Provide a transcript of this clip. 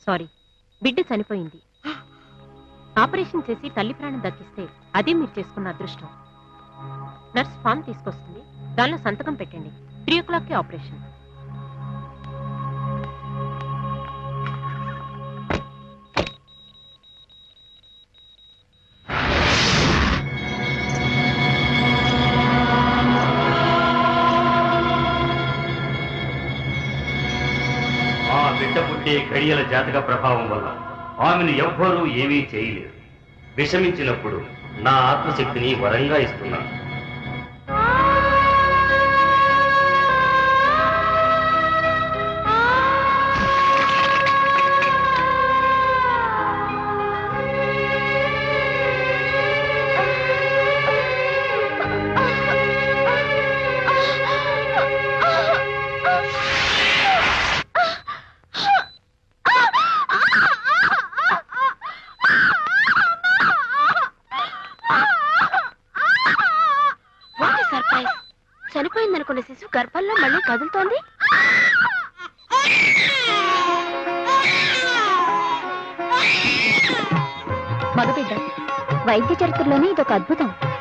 sorry బిడ్డ చనిపోయింది operation చేసి తల్లి ప్రాణం దక్కిస్తే అదే మీరు చేసుకున్న అదృష్టం నర్స్ ఫామ్ తీసుకొస్తుంది దానిలో సంతకం పెట్టండి త్రీ ఓ క్లాక్కి ఆపరేషన్ ఆ బిడ్డ పుట్టే గడియల జాతక ప్రభావం వల్ల ఆమెను ఎవ్వరూ ఏమీ చేయలేరు విషమించినప్పుడు నా ఆత్మశక్తిని వరంగా ఇస్తున్నాను సర్ప్రైజ్ చనిపోయిందనుకున్న శిశువు గర్భంలో మళ్ళీ కదులుతోంది మగబిడ్డ వైద్య చరిత్రలోనే ఇదొక అద్భుతం